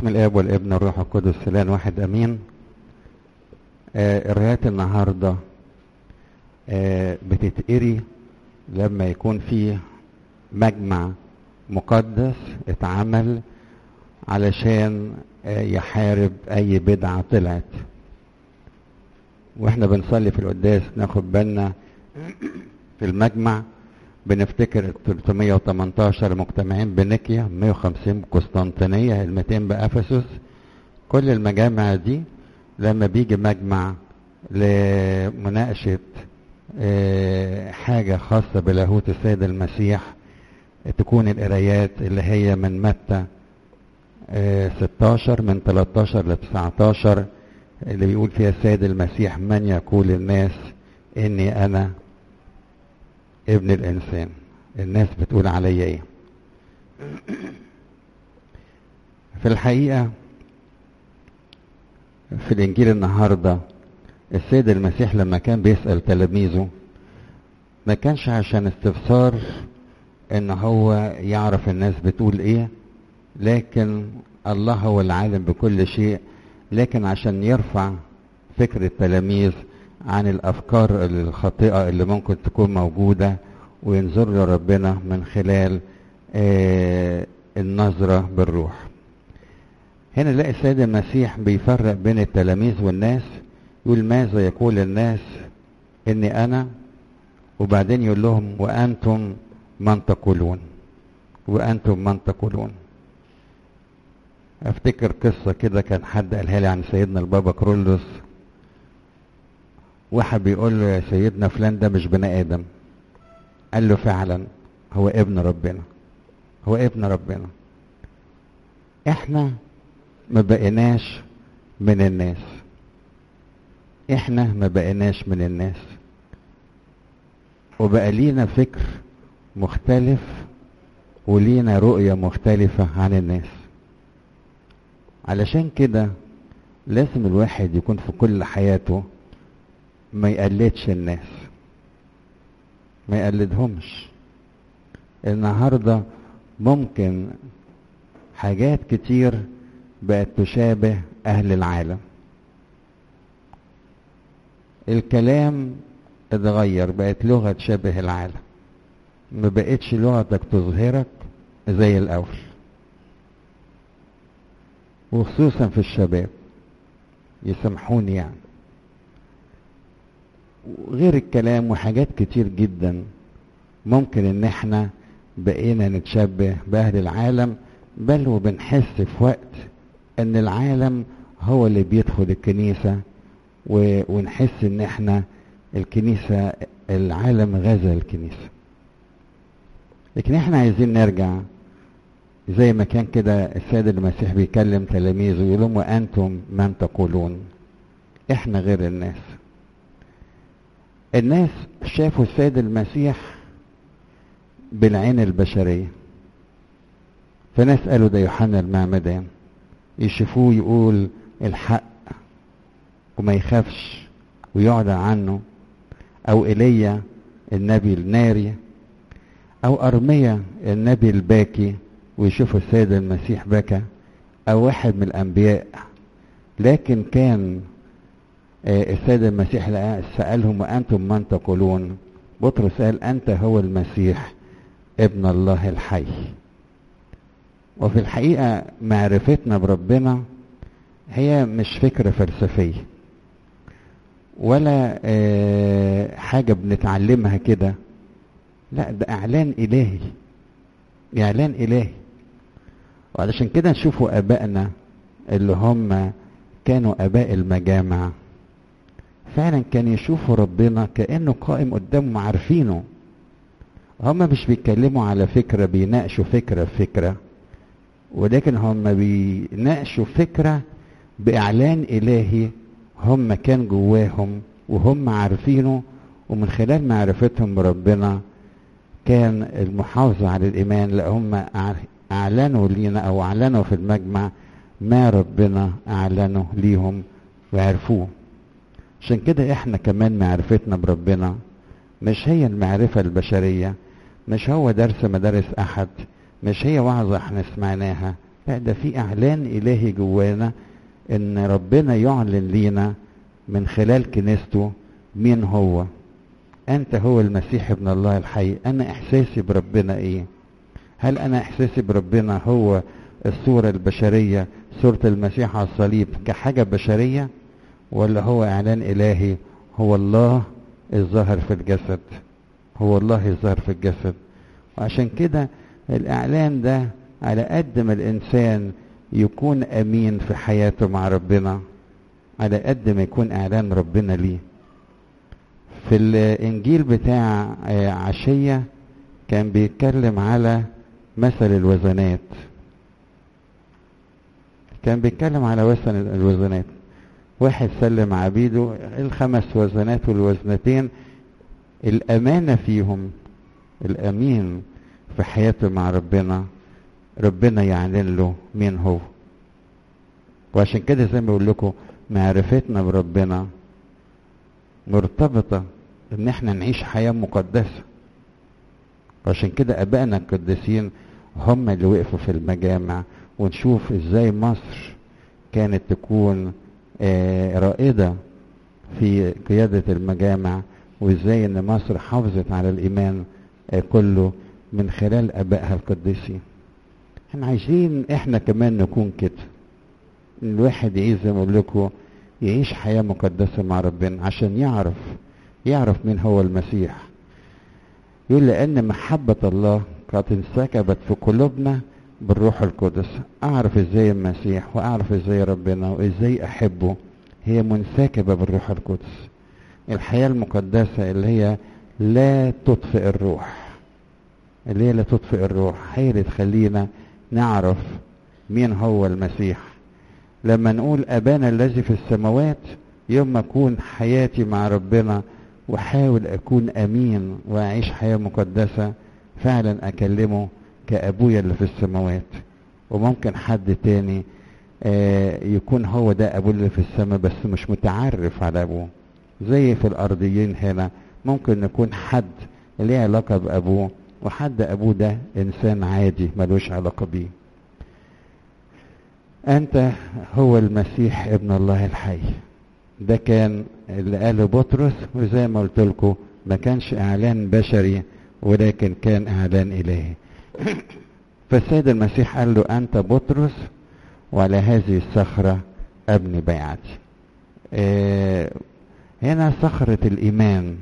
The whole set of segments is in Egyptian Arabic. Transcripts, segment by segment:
باسم الاب والابن والروح القدس الان واحد امين آه قرايات النهارده آه بتتقري لما يكون في مجمع مقدس اتعمل علشان آه يحارب اي بدعه طلعت واحنا بنصلي في القداس ناخد بالنا في المجمع بنفتكر 318 مجتمعين بنيكيا 150 بقسطنطينية ال 200 بأفسس كل المجامع دي لما بيجي مجمع لمناقشة حاجة خاصة بلاهوت السيد المسيح تكون القرايات اللي هي من متى 16 من 13 ل 19 اللي بيقول فيها السيد المسيح من يقول الناس اني انا ابن الانسان الناس بتقول عليا ايه في الحقيقه في الانجيل النهارده السيد المسيح لما كان بيسال تلاميذه ما كانش عشان استفسار ان هو يعرف الناس بتقول ايه لكن الله هو العالم بكل شيء لكن عشان يرفع فكر التلاميذ عن الافكار الخاطئه اللي ممكن تكون موجوده وينظر لربنا من خلال آه النظره بالروح هنا نلاقي السيد المسيح بيفرق بين التلاميذ والناس يقول ماذا يقول الناس اني انا وبعدين يقول لهم وانتم من تقولون وانتم من تقولون افتكر قصه كده كان حد قالها لي عن سيدنا البابا كرولوس واحد بيقول له يا سيدنا فلان ده مش بني ادم قال له فعلا هو ابن ربنا هو ابن ربنا احنا ما بقيناش من الناس احنا ما بقيناش من الناس وبقى لينا فكر مختلف ولينا رؤية مختلفة عن الناس علشان كده لازم الواحد يكون في كل حياته ما يقلدش الناس ما يقلدهمش النهارده ممكن حاجات كتير بقت تشابه اهل العالم الكلام اتغير بقت لغه تشابه العالم ما بقتش لغتك تظهرك زي الاول وخصوصا في الشباب يسامحوني يعني غير الكلام وحاجات كتير جدا ممكن ان احنا بقينا نتشبه باهل العالم بل وبنحس في وقت ان العالم هو اللي بيدخل الكنيسة ونحس ان احنا الكنيسة العالم غزا الكنيسة لكن احنا عايزين نرجع زي ما كان كده السيد المسيح بيكلم تلاميذه يقول لهم وانتم من تقولون احنا غير الناس الناس شافوا السيد المسيح بالعين البشرية فناس قالوا ده يوحنا المعمدان يشوفوه يقول الحق وما يخافش ويعلى عنه او ايليا النبي الناري او ارميا النبي الباكي ويشوفوا السيد المسيح بكى او واحد من الانبياء لكن كان السيد المسيح سألهم وأنتم من تقولون بطرس قال أنت هو المسيح ابن الله الحي وفي الحقيقة معرفتنا بربنا هي مش فكرة فلسفية ولا حاجة بنتعلمها كده لا ده إعلان إلهي إعلان إلهي وعلشان كده نشوفوا أبائنا اللي هم كانوا أباء المجامع فعلا كان يشوفوا ربنا كأنه قائم قدامهم عارفينه هم مش بيتكلموا على فكرة بيناقشوا فكرة بفكرة ولكن هم بيناقشوا فكرة بإعلان إلهي هم كان جواهم وهم عارفينه ومن خلال معرفتهم بربنا كان المحافظة على الإيمان لا هم أعلنوا لينا أو أعلنوا في المجمع ما ربنا أعلنه ليهم وعرفوه عشان كده احنا كمان معرفتنا بربنا مش هي المعرفة البشرية مش هو درس مدارس احد مش هي وعظة احنا سمعناها لا ده في اعلان الهي جوانا ان ربنا يعلن لينا من خلال كنيسته مين هو انت هو المسيح ابن الله الحي انا احساسي بربنا ايه هل انا احساسي بربنا هو الصورة البشرية صورة المسيح على الصليب كحاجة بشرية ولا هو اعلان الهي هو الله الظاهر في الجسد هو الله الظاهر في الجسد وعشان كده الاعلان ده على قد ما الانسان يكون امين في حياته مع ربنا على قد ما يكون اعلان ربنا ليه في الانجيل بتاع عشية كان بيتكلم على مثل الوزنات كان بيتكلم على وزن الوزنات واحد سلم عبيده الخمس وزنات والوزنتين الامانه فيهم الامين في حياته مع ربنا ربنا يعلن له مين هو وعشان كده زي ما بقول لكم معرفتنا بربنا مرتبطة ان احنا نعيش حياة مقدسة وعشان كده ابائنا القديسين هم اللي وقفوا في المجامع ونشوف ازاي مصر كانت تكون آه رائدة في قيادة المجامع وازاي ان مصر حافظت على الايمان آه كله من خلال ابائها القديسين احنا عايزين احنا كمان نكون كده الواحد يعيش زي ما اقول لكم يعيش حياة مقدسة مع ربنا عشان يعرف يعرف مين هو المسيح يقول لأن محبة الله قد انسكبت في قلوبنا بالروح القدس أعرف إزاي المسيح وأعرف إزاي ربنا وإزاي أحبه هي منسكبة بالروح القدس الحياة المقدسة اللي هي لا تطفئ الروح اللي هي لا تطفئ الروح هي اللي تخلينا نعرف مين هو المسيح لما نقول أبانا الذي في السماوات يوم ما أكون حياتي مع ربنا وحاول أكون أمين وأعيش حياة مقدسة فعلا أكلمه كأبويا اللي في السماوات وممكن حد تاني آه يكون هو ده أبوه اللي في السماء بس مش متعرف على أبوه زي في الأرضيين هنا ممكن نكون حد ليه علاقة بأبوه وحد أبوه ده إنسان عادي ملوش علاقة بيه أنت هو المسيح ابن الله الحي ده كان اللي قاله بطرس وزي ما قلت لكم ما كانش إعلان بشري ولكن كان إعلان إلهي فالسيد المسيح قال له أنت بطرس وعلى هذه الصخرة أبني بيعتي آه هنا صخرة الإيمان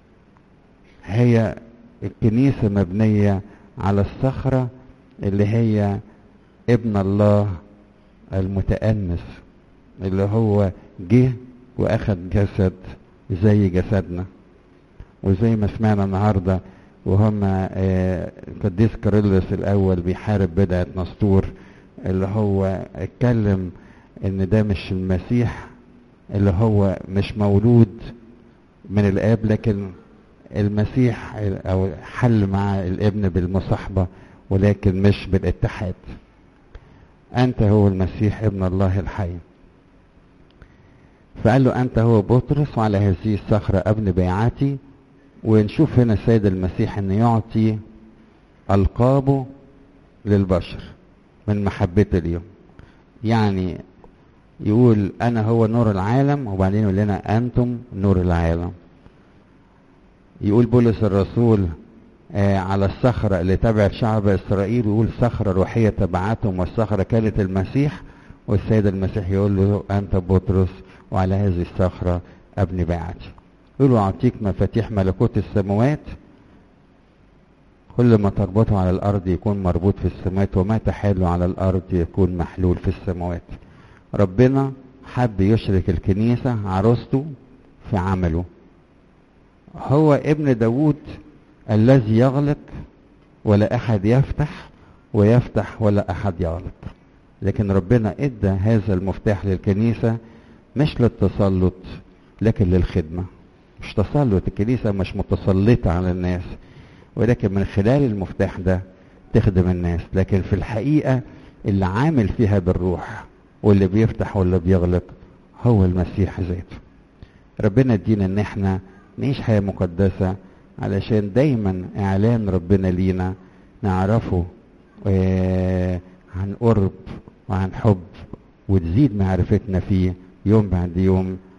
هي الكنيسة مبنية على الصخرة اللي هي ابن الله المتأنس اللي هو جه واخد جسد زي جسدنا وزي ما سمعنا النهارده وهم القديس كارلس الاول بيحارب بدعه نسطور اللي هو اتكلم ان ده مش المسيح اللي هو مش مولود من الاب لكن المسيح او حل مع الابن بالمصاحبه ولكن مش بالاتحاد أنت هو المسيح ابن الله الحي فقال له أنت هو بطرس وعلى هذه الصخرة ابن بيعتي ونشوف هنا السيد المسيح أن يعطي ألقابه للبشر من محبته اليوم يعني يقول أنا هو نور العالم وبعدين يقول لنا أنتم نور العالم يقول بولس الرسول آه على الصخرة اللي تبعت شعب إسرائيل ويقول صخرة روحية تبعتهم والصخرة كانت المسيح والسيد المسيح يقول له أنت بطرس وعلى هذه الصخرة أبني بيعتي يقول أعطيك مفاتيح ملكوت السماوات كل ما تربطه على الأرض يكون مربوط في السماوات وما تحاله على الأرض يكون محلول في السماوات ربنا حب يشرك الكنيسة عروسته في عمله هو ابن داود الذي يغلق ولا احد يفتح ويفتح ولا احد يغلق لكن ربنا ادى هذا المفتاح للكنيسه مش للتسلط لكن للخدمه مش تسلط الكنيسه مش متسلطه على الناس ولكن من خلال المفتاح ده تخدم الناس لكن في الحقيقه اللي عامل فيها بالروح واللي بيفتح واللي بيغلق هو المسيح ذاته ربنا ادينا ان احنا نعيش حياه مقدسه علشان دايما اعلان ربنا لينا نعرفه عن قرب وعن حب وتزيد معرفتنا فيه يوم بعد يوم